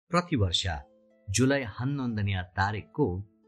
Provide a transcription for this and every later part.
ಪ್ರತಿ ವರ್ಷ ಜುಲೈ ಹನ್ನೊಂದನೆಯ ತಾರೀಕು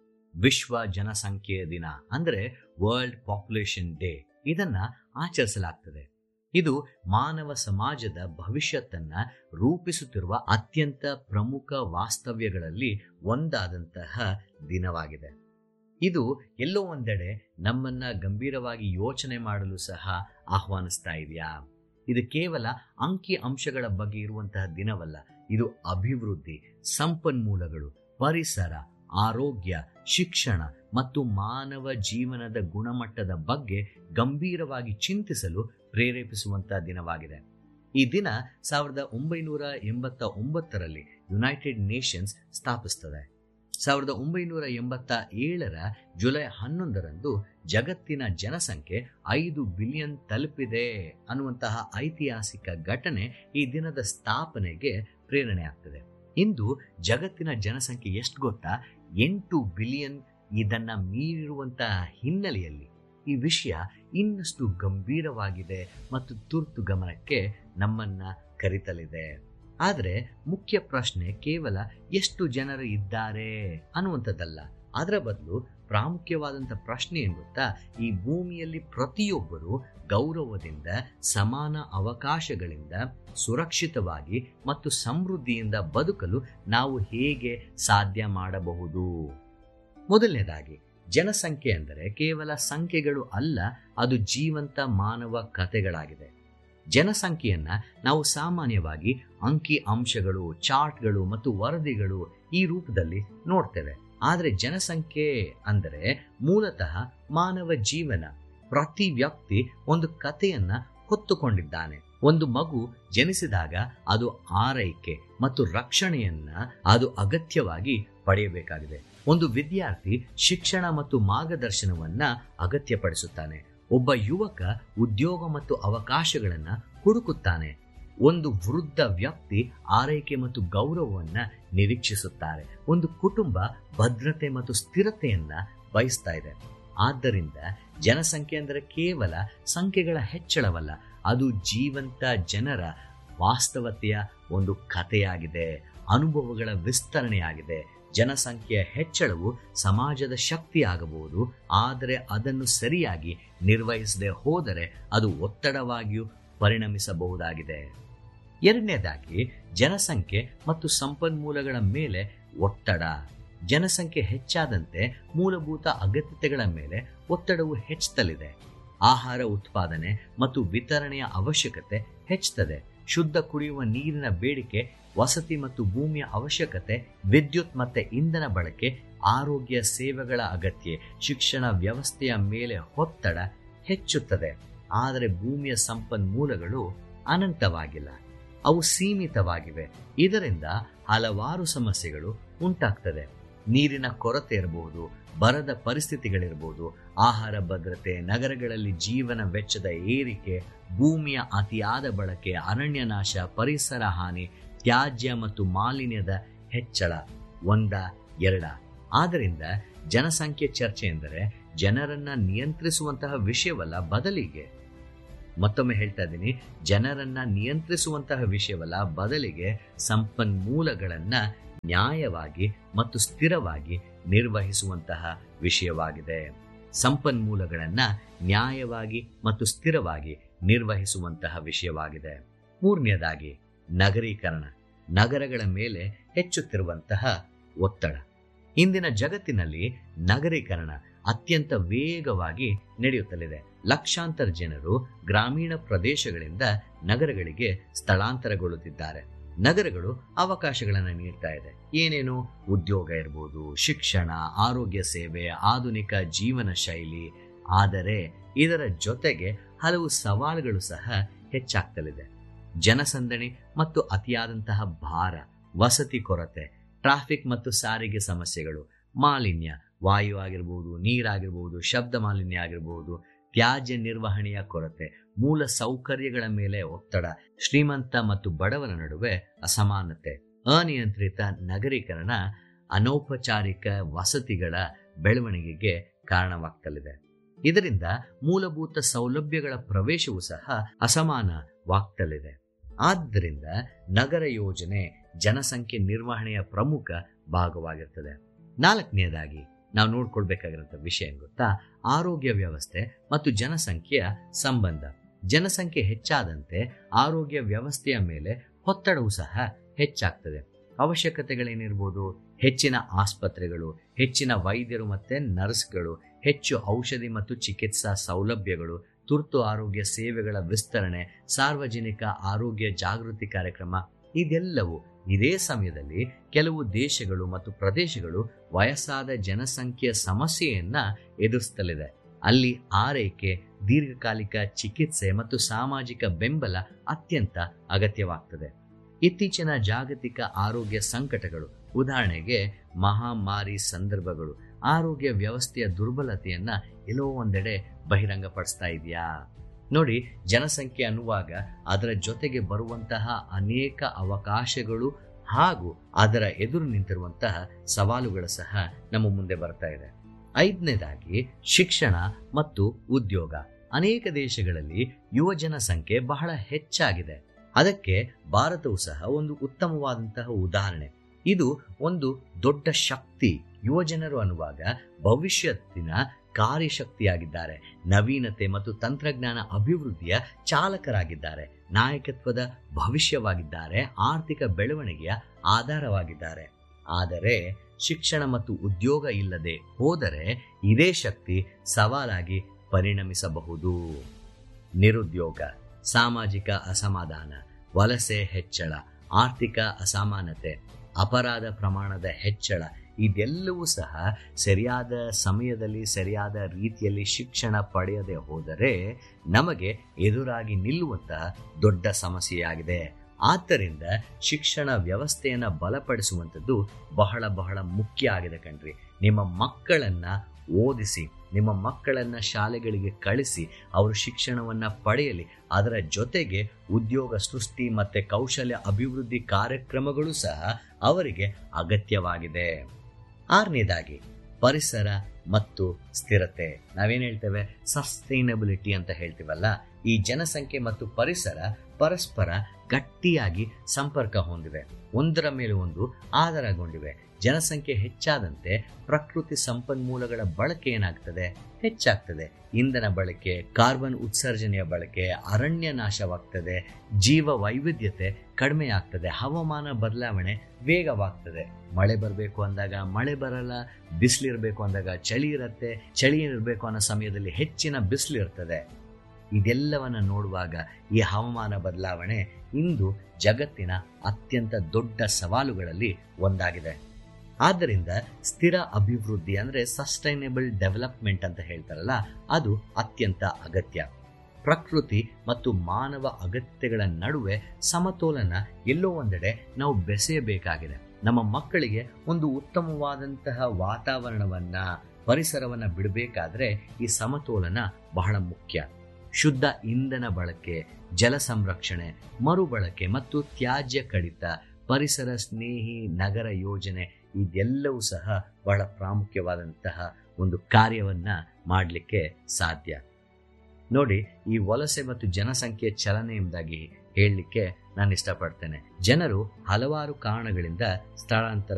ವಿಶ್ವ ಜನಸಂಖ್ಯೆಯ ದಿನ ಅಂದರೆ ವರ್ಲ್ಡ್ ಪಾಪ್ಯುಲೇಷನ್ ಡೇ ಇದನ್ನ ಆಚರಿಸಲಾಗ್ತದೆ ಇದು ಮಾನವ ಸಮಾಜದ ಭವಿಷ್ಯತ್ತನ್ನ ರೂಪಿಸುತ್ತಿರುವ ಅತ್ಯಂತ ಪ್ರಮುಖ ವಾಸ್ತವ್ಯಗಳಲ್ಲಿ ಒಂದಾದಂತಹ ದಿನವಾಗಿದೆ ಇದು ಎಲ್ಲೋ ಒಂದೆಡೆ ನಮ್ಮನ್ನ ಗಂಭೀರವಾಗಿ ಯೋಚನೆ ಮಾಡಲು ಸಹ ಆಹ್ವಾನಿಸ್ತಾ ಇದೆಯಾ ಇದು ಕೇವಲ ಅಂಕಿ ಅಂಶಗಳ ಬಗ್ಗೆ ಇರುವಂತಹ ದಿನವಲ್ಲ ಇದು ಅಭಿವೃದ್ಧಿ ಸಂಪನ್ಮೂಲಗಳು ಪರಿಸರ ಆರೋಗ್ಯ ಶಿಕ್ಷಣ ಮತ್ತು ಮಾನವ ಜೀವನದ ಗುಣಮಟ್ಟದ ಬಗ್ಗೆ ಗಂಭೀರವಾಗಿ ಚಿಂತಿಸಲು ಪ್ರೇರೇಪಿಸುವಂತಹ ದಿನವಾಗಿದೆ ಈ ದಿನ ಸಾವಿರದ ಒಂಬೈನೂರ ಎಂಬತ್ತ ಒಂಬತ್ತರಲ್ಲಿ ಯುನೈಟೆಡ್ ನೇಷನ್ಸ್ ಸ್ಥಾಪಿಸ್ತದೆ ಸಾವಿರದ ಒಂಬೈನೂರ ಎಂಬತ್ತ ಏಳರ ಜುಲೈ ಹನ್ನೊಂದರಂದು ಜಗತ್ತಿನ ಜನಸಂಖ್ಯೆ ಐದು ಬಿಲಿಯನ್ ತಲುಪಿದೆ ಅನ್ನುವಂತಹ ಐತಿಹಾಸಿಕ ಘಟನೆ ಈ ದಿನದ ಸ್ಥಾಪನೆಗೆ ಪ್ರೇರಣೆ ಆಗ್ತದೆ ಇಂದು ಜಗತ್ತಿನ ಜನಸಂಖ್ಯೆ ಎಷ್ಟು ಗೊತ್ತಾ ಎಂಟು ಬಿಲಿಯನ್ ಇದನ್ನ ಮೀರಿರುವಂತಹ ಹಿನ್ನೆಲೆಯಲ್ಲಿ ಈ ವಿಷಯ ಇನ್ನಷ್ಟು ಗಂಭೀರವಾಗಿದೆ ಮತ್ತು ತುರ್ತು ಗಮನಕ್ಕೆ ನಮ್ಮನ್ನ ಕರಿತಲಿದೆ ಆದರೆ ಮುಖ್ಯ ಪ್ರಶ್ನೆ ಕೇವಲ ಎಷ್ಟು ಜನರು ಇದ್ದಾರೆ ಅನ್ನುವಂಥದ್ದಲ್ಲ ಅದರ ಬದಲು ಪ್ರಾಮುಖ್ಯವಾದಂಥ ಪ್ರಶ್ನೆ ಏನು ಗೊತ್ತಾ ಈ ಭೂಮಿಯಲ್ಲಿ ಪ್ರತಿಯೊಬ್ಬರು ಗೌರವದಿಂದ ಸಮಾನ ಅವಕಾಶಗಳಿಂದ ಸುರಕ್ಷಿತವಾಗಿ ಮತ್ತು ಸಮೃದ್ಧಿಯಿಂದ ಬದುಕಲು ನಾವು ಹೇಗೆ ಸಾಧ್ಯ ಮಾಡಬಹುದು ಮೊದಲನೇದಾಗಿ ಜನಸಂಖ್ಯೆ ಅಂದರೆ ಕೇವಲ ಸಂಖ್ಯೆಗಳು ಅಲ್ಲ ಅದು ಜೀವಂತ ಮಾನವ ಕಥೆಗಳಾಗಿದೆ ಜನಸಂಖ್ಯೆಯನ್ನ ನಾವು ಸಾಮಾನ್ಯವಾಗಿ ಅಂಕಿ ಅಂಶಗಳು ಚಾರ್ಟ್ಗಳು ಮತ್ತು ವರದಿಗಳು ಈ ರೂಪದಲ್ಲಿ ನೋಡ್ತೇವೆ ಆದರೆ ಜನಸಂಖ್ಯೆ ಅಂದರೆ ಮೂಲತಃ ಮಾನವ ಜೀವನ ಪ್ರತಿ ವ್ಯಕ್ತಿ ಒಂದು ಕಥೆಯನ್ನ ಹೊತ್ತುಕೊಂಡಿದ್ದಾನೆ ಒಂದು ಮಗು ಜನಿಸಿದಾಗ ಅದು ಆರೈಕೆ ಮತ್ತು ರಕ್ಷಣೆಯನ್ನ ಅದು ಅಗತ್ಯವಾಗಿ ಪಡೆಯಬೇಕಾಗಿದೆ ಒಂದು ವಿದ್ಯಾರ್ಥಿ ಶಿಕ್ಷಣ ಮತ್ತು ಮಾರ್ಗದರ್ಶನವನ್ನ ಅಗತ್ಯಪಡಿಸುತ್ತಾನೆ ಒಬ್ಬ ಯುವಕ ಉದ್ಯೋಗ ಮತ್ತು ಅವಕಾಶಗಳನ್ನ ಹುಡುಕುತ್ತಾನೆ ಒಂದು ವೃದ್ಧ ವ್ಯಕ್ತಿ ಆರೈಕೆ ಮತ್ತು ಗೌರವವನ್ನ ನಿರೀಕ್ಷಿಸುತ್ತಾರೆ ಒಂದು ಕುಟುಂಬ ಭದ್ರತೆ ಮತ್ತು ಸ್ಥಿರತೆಯನ್ನ ಬಯಸ್ತಾ ಇದೆ ಆದ್ದರಿಂದ ಜನಸಂಖ್ಯೆ ಅಂದರೆ ಕೇವಲ ಸಂಖ್ಯೆಗಳ ಹೆಚ್ಚಳವಲ್ಲ ಅದು ಜೀವಂತ ಜನರ ವಾಸ್ತವತೆಯ ಒಂದು ಕಥೆಯಾಗಿದೆ ಅನುಭವಗಳ ವಿಸ್ತರಣೆಯಾಗಿದೆ ಜನಸಂಖ್ಯೆಯ ಹೆಚ್ಚಳವು ಸಮಾಜದ ಶಕ್ತಿಯಾಗಬಹುದು ಆದರೆ ಅದನ್ನು ಸರಿಯಾಗಿ ನಿರ್ವಹಿಸದೆ ಹೋದರೆ ಅದು ಒತ್ತಡವಾಗಿಯೂ ಪರಿಣಮಿಸಬಹುದಾಗಿದೆ ಎರಡನೇದಾಗಿ ಜನಸಂಖ್ಯೆ ಮತ್ತು ಸಂಪನ್ಮೂಲಗಳ ಮೇಲೆ ಒತ್ತಡ ಜನಸಂಖ್ಯೆ ಹೆಚ್ಚಾದಂತೆ ಮೂಲಭೂತ ಅಗತ್ಯತೆಗಳ ಮೇಲೆ ಒತ್ತಡವು ಹೆಚ್ಚುತ್ತಲಿದೆ ಆಹಾರ ಉತ್ಪಾದನೆ ಮತ್ತು ವಿತರಣೆಯ ಅವಶ್ಯಕತೆ ಹೆಚ್ಚುತ್ತದೆ ಶುದ್ಧ ಕುಡಿಯುವ ನೀರಿನ ಬೇಡಿಕೆ ವಸತಿ ಮತ್ತು ಭೂಮಿಯ ಅವಶ್ಯಕತೆ ವಿದ್ಯುತ್ ಮತ್ತೆ ಇಂಧನ ಬಳಕೆ ಆರೋಗ್ಯ ಸೇವೆಗಳ ಅಗತ್ಯ ಶಿಕ್ಷಣ ವ್ಯವಸ್ಥೆಯ ಮೇಲೆ ಒತ್ತಡ ಹೆಚ್ಚುತ್ತದೆ ಆದರೆ ಭೂಮಿಯ ಸಂಪನ್ಮೂಲಗಳು ಅನಂತವಾಗಿಲ್ಲ ಅವು ಸೀಮಿತವಾಗಿವೆ ಇದರಿಂದ ಹಲವಾರು ಸಮಸ್ಯೆಗಳು ಉಂಟಾಗ್ತದೆ ನೀರಿನ ಕೊರತೆ ಇರಬಹುದು ಬರದ ಪರಿಸ್ಥಿತಿಗಳಿರಬಹುದು ಆಹಾರ ಭದ್ರತೆ ನಗರಗಳಲ್ಲಿ ಜೀವನ ವೆಚ್ಚದ ಏರಿಕೆ ಭೂಮಿಯ ಅತಿಯಾದ ಬಳಕೆ ಅರಣ್ಯ ನಾಶ ಪರಿಸರ ಹಾನಿ ತ್ಯಾಜ್ಯ ಮತ್ತು ಮಾಲಿನ್ಯದ ಹೆಚ್ಚಳ ಒಂದ ಎರಡ ಆದ್ದರಿಂದ ಜನಸಂಖ್ಯೆ ಚರ್ಚೆ ಎಂದರೆ ಜನರನ್ನ ನಿಯಂತ್ರಿಸುವಂತಹ ವಿಷಯವಲ್ಲ ಬದಲಿಗೆ ಮತ್ತೊಮ್ಮೆ ಹೇಳ್ತಾ ಇದ್ದೀನಿ ಜನರನ್ನ ನಿಯಂತ್ರಿಸುವಂತಹ ವಿಷಯವಲ್ಲ ಬದಲಿಗೆ ಸಂಪನ್ಮೂಲಗಳನ್ನ ನ್ಯಾಯವಾಗಿ ಮತ್ತು ಸ್ಥಿರವಾಗಿ ನಿರ್ವಹಿಸುವಂತಹ ವಿಷಯವಾಗಿದೆ ಸಂಪನ್ಮೂಲಗಳನ್ನ ನ್ಯಾಯವಾಗಿ ಮತ್ತು ಸ್ಥಿರವಾಗಿ ನಿರ್ವಹಿಸುವಂತಹ ವಿಷಯವಾಗಿದೆ ಮೂರನೆಯದಾಗಿ ನಗರೀಕರಣ ನಗರಗಳ ಮೇಲೆ ಹೆಚ್ಚುತ್ತಿರುವಂತಹ ಒತ್ತಡ ಇಂದಿನ ಜಗತ್ತಿನಲ್ಲಿ ನಗರೀಕರಣ ಅತ್ಯಂತ ವೇಗವಾಗಿ ನಡೆಯುತ್ತಲಿದೆ ಲಕ್ಷಾಂತರ ಜನರು ಗ್ರಾಮೀಣ ಪ್ರದೇಶಗಳಿಂದ ನಗರಗಳಿಗೆ ಸ್ಥಳಾಂತರಗೊಳ್ಳುತ್ತಿದ್ದಾರೆ ನಗರಗಳು ಅವಕಾಶಗಳನ್ನು ನೀಡ್ತಾ ಇದೆ ಏನೇನು ಉದ್ಯೋಗ ಇರ್ಬೋದು ಶಿಕ್ಷಣ ಆರೋಗ್ಯ ಸೇವೆ ಆಧುನಿಕ ಜೀವನ ಶೈಲಿ ಆದರೆ ಇದರ ಜೊತೆಗೆ ಹಲವು ಸವಾಲುಗಳು ಸಹ ಹೆಚ್ಚಾಗ್ತಲಿದೆ ಜನಸಂದಣಿ ಮತ್ತು ಅತಿಯಾದಂತಹ ಭಾರ ವಸತಿ ಕೊರತೆ ಟ್ರಾಫಿಕ್ ಮತ್ತು ಸಾರಿಗೆ ಸಮಸ್ಯೆಗಳು ಮಾಲಿನ್ಯ ವಾಯು ಆಗಿರ್ಬೋದು ನೀರಾಗಿರ್ಬೋದು ಶಬ್ದ ಮಾಲಿನ್ಯ ಆಗಿರ್ಬೋದು ತ್ಯಾಜ್ಯ ನಿರ್ವಹಣೆಯ ಕೊರತೆ ಮೂಲ ಸೌಕರ್ಯಗಳ ಮೇಲೆ ಒತ್ತಡ ಶ್ರೀಮಂತ ಮತ್ತು ಬಡವರ ನಡುವೆ ಅಸಮಾನತೆ ಅನಿಯಂತ್ರಿತ ನಗರೀಕರಣ ಅನೌಪಚಾರಿಕ ವಸತಿಗಳ ಬೆಳವಣಿಗೆಗೆ ಕಾರಣವಾಗ್ತಲಿದೆ ಇದರಿಂದ ಮೂಲಭೂತ ಸೌಲಭ್ಯಗಳ ಪ್ರವೇಶವೂ ಸಹ ಅಸಮಾನವಾಗ್ತಲಿದೆ ಆದ್ದರಿಂದ ನಗರ ಯೋಜನೆ ಜನಸಂಖ್ಯೆ ನಿರ್ವಹಣೆಯ ಪ್ರಮುಖ ಭಾಗವಾಗಿರ್ತದೆ ನಾಲ್ಕನೇದಾಗಿ ನಾವು ನೋಡ್ಕೊಳ್ಬೇಕಾಗಿರೋಂಥ ವಿಷಯ ಏನ್ ಗೊತ್ತಾ ಆರೋಗ್ಯ ವ್ಯವಸ್ಥೆ ಮತ್ತು ಜನಸಂಖ್ಯೆಯ ಸಂಬಂಧ ಜನಸಂಖ್ಯೆ ಹೆಚ್ಚಾದಂತೆ ಆರೋಗ್ಯ ವ್ಯವಸ್ಥೆಯ ಮೇಲೆ ಒತ್ತಡವೂ ಸಹ ಹೆಚ್ಚಾಗ್ತದೆ ಅವಶ್ಯಕತೆಗಳೇನಿರ್ಬೋದು ಹೆಚ್ಚಿನ ಆಸ್ಪತ್ರೆಗಳು ಹೆಚ್ಚಿನ ವೈದ್ಯರು ಮತ್ತೆ ನರ್ಸ್ಗಳು ಹೆಚ್ಚು ಔಷಧಿ ಮತ್ತು ಚಿಕಿತ್ಸಾ ಸೌಲಭ್ಯಗಳು ತುರ್ತು ಆರೋಗ್ಯ ಸೇವೆಗಳ ವಿಸ್ತರಣೆ ಸಾರ್ವಜನಿಕ ಆರೋಗ್ಯ ಜಾಗೃತಿ ಕಾರ್ಯಕ್ರಮ ಇದೆಲ್ಲವೂ ಇದೇ ಸಮಯದಲ್ಲಿ ಕೆಲವು ದೇಶಗಳು ಮತ್ತು ಪ್ರದೇಶಗಳು ವಯಸ್ಸಾದ ಜನಸಂಖ್ಯೆಯ ಸಮಸ್ಯೆಯನ್ನ ಎದುರಿಸ್ತಲಿದೆ ಅಲ್ಲಿ ಆರೈಕೆ ದೀರ್ಘಕಾಲಿಕ ಚಿಕಿತ್ಸೆ ಮತ್ತು ಸಾಮಾಜಿಕ ಬೆಂಬಲ ಅತ್ಯಂತ ಅಗತ್ಯವಾಗ್ತದೆ ಇತ್ತೀಚಿನ ಜಾಗತಿಕ ಆರೋಗ್ಯ ಸಂಕಟಗಳು ಉದಾಹರಣೆಗೆ ಮಹಾಮಾರಿ ಸಂದರ್ಭಗಳು ಆರೋಗ್ಯ ವ್ಯವಸ್ಥೆಯ ದುರ್ಬಲತೆಯನ್ನ ಎಲ್ಲೋ ಒಂದೆಡೆ ಬಹಿರಂಗಪಡಿಸ್ತಾ ಇದೆಯಾ ನೋಡಿ ಜನಸಂಖ್ಯೆ ಅನ್ನುವಾಗ ಅದರ ಜೊತೆಗೆ ಬರುವಂತಹ ಅನೇಕ ಅವಕಾಶಗಳು ಹಾಗೂ ಅದರ ಎದುರು ನಿಂತಿರುವಂತಹ ಸವಾಲುಗಳು ಸಹ ನಮ್ಮ ಮುಂದೆ ಬರ್ತಾ ಇದೆ ಐದನೇದಾಗಿ ಶಿಕ್ಷಣ ಮತ್ತು ಉದ್ಯೋಗ ಅನೇಕ ದೇಶಗಳಲ್ಲಿ ಯುವ ಜನಸಂಖ್ಯೆ ಬಹಳ ಹೆಚ್ಚಾಗಿದೆ ಅದಕ್ಕೆ ಭಾರತವು ಸಹ ಒಂದು ಉತ್ತಮವಾದಂತಹ ಉದಾಹರಣೆ ಇದು ಒಂದು ದೊಡ್ಡ ಶಕ್ತಿ ಯುವಜನರು ಅನ್ನುವಾಗ ಭವಿಷ್ಯತ್ತಿನ ಕಾರ್ಯಶಕ್ತಿಯಾಗಿದ್ದಾರೆ ನವೀನತೆ ಮತ್ತು ತಂತ್ರಜ್ಞಾನ ಅಭಿವೃದ್ಧಿಯ ಚಾಲಕರಾಗಿದ್ದಾರೆ ನಾಯಕತ್ವದ ಭವಿಷ್ಯವಾಗಿದ್ದಾರೆ ಆರ್ಥಿಕ ಬೆಳವಣಿಗೆಯ ಆಧಾರವಾಗಿದ್ದಾರೆ ಆದರೆ ಶಿಕ್ಷಣ ಮತ್ತು ಉದ್ಯೋಗ ಇಲ್ಲದೆ ಹೋದರೆ ಇದೇ ಶಕ್ತಿ ಸವಾಲಾಗಿ ಪರಿಣಮಿಸಬಹುದು ನಿರುದ್ಯೋಗ ಸಾಮಾಜಿಕ ಅಸಮಾಧಾನ ವಲಸೆ ಹೆಚ್ಚಳ ಆರ್ಥಿಕ ಅಸಮಾನತೆ ಅಪರಾಧ ಪ್ರಮಾಣದ ಹೆಚ್ಚಳ ಇದೆಲ್ಲವೂ ಸಹ ಸರಿಯಾದ ಸಮಯದಲ್ಲಿ ಸರಿಯಾದ ರೀತಿಯಲ್ಲಿ ಶಿಕ್ಷಣ ಪಡೆಯದೆ ಹೋದರೆ ನಮಗೆ ಎದುರಾಗಿ ನಿಲ್ಲುವಂತಹ ದೊಡ್ಡ ಸಮಸ್ಯೆಯಾಗಿದೆ ಆದ್ದರಿಂದ ಶಿಕ್ಷಣ ವ್ಯವಸ್ಥೆಯನ್ನು ಬಲಪಡಿಸುವಂಥದ್ದು ಬಹಳ ಬಹಳ ಮುಖ್ಯ ಆಗಿದೆ ಕಣ್ರಿ ನಿಮ್ಮ ಮಕ್ಕಳನ್ನ ಓದಿಸಿ ನಿಮ್ಮ ಮಕ್ಕಳನ್ನ ಶಾಲೆಗಳಿಗೆ ಕಳಿಸಿ ಅವರು ಶಿಕ್ಷಣವನ್ನ ಪಡೆಯಲಿ ಅದರ ಜೊತೆಗೆ ಉದ್ಯೋಗ ಸೃಷ್ಟಿ ಮತ್ತೆ ಕೌಶಲ್ಯ ಅಭಿವೃದ್ಧಿ ಕಾರ್ಯಕ್ರಮಗಳು ಸಹ ಅವರಿಗೆ ಅಗತ್ಯವಾಗಿದೆ ಆರನೇದಾಗಿ ಪರಿಸರ ಮತ್ತು ಸ್ಥಿರತೆ ನಾವೇನ್ ಹೇಳ್ತೇವೆ ಸಸ್ಟೈನಬಿಲಿಟಿ ಅಂತ ಹೇಳ್ತೀವಲ್ಲ ಈ ಜನಸಂಖ್ಯೆ ಮತ್ತು ಪರಿಸರ ಪರಸ್ಪರ ಗಟ್ಟಿಯಾಗಿ ಸಂಪರ್ಕ ಹೊಂದಿವೆ ಒಂದರ ಮೇಲೆ ಒಂದು ಆಧಾರಗೊಂಡಿವೆ ಜನಸಂಖ್ಯೆ ಹೆಚ್ಚಾದಂತೆ ಪ್ರಕೃತಿ ಸಂಪನ್ಮೂಲಗಳ ಬಳಕೆ ಏನಾಗ್ತದೆ ಹೆಚ್ಚಾಗ್ತದೆ ಇಂಧನ ಬಳಕೆ ಕಾರ್ಬನ್ ಉತ್ಸರ್ಜನೆಯ ಬಳಕೆ ಅರಣ್ಯ ನಾಶವಾಗ್ತದೆ ಜೀವ ವೈವಿಧ್ಯತೆ ಕಡಿಮೆ ಆಗ್ತದೆ ಹವಾಮಾನ ಬದಲಾವಣೆ ವೇಗವಾಗ್ತದೆ ಮಳೆ ಬರಬೇಕು ಅಂದಾಗ ಮಳೆ ಬರಲ್ಲ ಬಿಸಿಲಿರಬೇಕು ಅಂದಾಗ ಚಳಿ ಇರುತ್ತೆ ಚಳಿ ಇರಬೇಕು ಅನ್ನೋ ಸಮಯದಲ್ಲಿ ಹೆಚ್ಚಿನ ಬಿಸಿಲು ಇರ್ತದೆ ಇದೆಲ್ಲವನ್ನ ನೋಡುವಾಗ ಈ ಹವಾಮಾನ ಬದಲಾವಣೆ ಇಂದು ಜಗತ್ತಿನ ಅತ್ಯಂತ ದೊಡ್ಡ ಸವಾಲುಗಳಲ್ಲಿ ಒಂದಾಗಿದೆ ಆದ್ದರಿಂದ ಸ್ಥಿರ ಅಭಿವೃದ್ಧಿ ಅಂದ್ರೆ ಸಸ್ಟೈನೇಬಲ್ ಡೆವಲಪ್ಮೆಂಟ್ ಅಂತ ಹೇಳ್ತಾರಲ್ಲ ಅದು ಅತ್ಯಂತ ಅಗತ್ಯ ಪ್ರಕೃತಿ ಮತ್ತು ಮಾನವ ಅಗತ್ಯಗಳ ನಡುವೆ ಸಮತೋಲನ ಎಲ್ಲೋ ಒಂದೆಡೆ ನಾವು ಬೆಸೆಯಬೇಕಾಗಿದೆ ನಮ್ಮ ಮಕ್ಕಳಿಗೆ ಒಂದು ಉತ್ತಮವಾದಂತಹ ವಾತಾವರಣವನ್ನ ಪರಿಸರವನ್ನ ಬಿಡಬೇಕಾದ್ರೆ ಈ ಸಮತೋಲನ ಬಹಳ ಮುಖ್ಯ ಶುದ್ಧ ಇಂಧನ ಬಳಕೆ ಜಲ ಸಂರಕ್ಷಣೆ ಮರುಬಳಕೆ ಮತ್ತು ತ್ಯಾಜ್ಯ ಕಡಿತ ಪರಿಸರ ಸ್ನೇಹಿ ನಗರ ಯೋಜನೆ ಇದೆಲ್ಲವೂ ಸಹ ಬಹಳ ಪ್ರಾಮುಖ್ಯವಾದಂತಹ ಒಂದು ಕಾರ್ಯವನ್ನ ಮಾಡಲಿಕ್ಕೆ ಸಾಧ್ಯ ನೋಡಿ ಈ ವಲಸೆ ಮತ್ತು ಜನಸಂಖ್ಯೆ ಚಲನೆಯಿಂದಾಗಿ ಹೇಳಲಿಕ್ಕೆ ನಾನು ಇಷ್ಟಪಡ್ತೇನೆ ಜನರು ಹಲವಾರು ಕಾರಣಗಳಿಂದ ಸ್ಥಳಾಂತರ